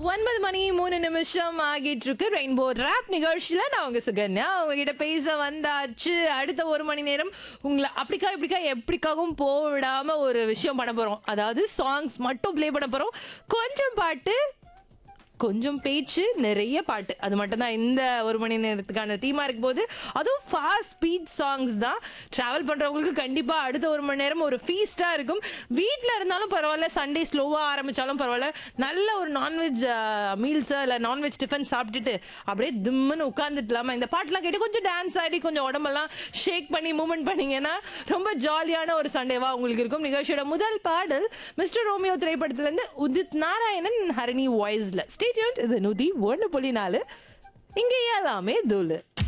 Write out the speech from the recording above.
ஒன்பது மணி மூணு நிமிஷம் ஆகிட்டு இருக்கு ரெயின்போ ரேப் நிகழ்ச்சியில நான் உங்க சுகன்யா உங்ககிட்ட பேச வந்தாச்சு அடுத்த ஒரு மணி நேரம் உங்களை அப்படிக்கா இப்படிக்கா எப்படிக்காகவும் போடாம ஒரு விஷயம் பண்ண போறோம் அதாவது சாங்ஸ் மட்டும் ப்ளே பண்ண போறோம் கொஞ்சம் பாட்டு கொஞ்சம் பேச்சு நிறைய பாட்டு அது மட்டும்தான் இந்த ஒரு மணி நேரத்துக்கான தீமா இருக்கும் போது அதுவும் ஃபாஸ்ட் ஸ்பீட் சாங்ஸ் தான் டிராவல் பண்றவங்களுக்கு கண்டிப்பா அடுத்த ஒரு மணி நேரம் ஒரு ஃபீஸ்டா இருக்கும் வீட்டில் இருந்தாலும் பரவாயில்ல சண்டே ஸ்லோவா ஆரம்பிச்சாலும் பரவாயில்ல நல்ல ஒரு நான்வெஜ் மீல்ஸ் இல்லை நான்வெஜ் டிஃபன் சாப்பிட்டுட்டு அப்படியே திம்முன்னு உட்காந்துட்டுலாமா இந்த பாட்டுலாம் கேட்டு கொஞ்சம் டான்ஸ் ஆடி கொஞ்சம் உடம்பெல்லாம் ஷேக் பண்ணி மூவ்மெண்ட் பண்ணீங்கன்னா ரொம்ப ஜாலியான ஒரு சண்டேவா உங்களுக்கு இருக்கும் நிகழ்ச்சியோட முதல் பாடல் மிஸ்டர் ரோமியோ திரைப்படத்துல இருந்து உதித் நாராயணன் ஹரணி வாய்ஸ்ல ஸ்டேட்யூன் இது நூதி ஒன்று புள்ளி நாலு இங்கே எல்லாமே தூளு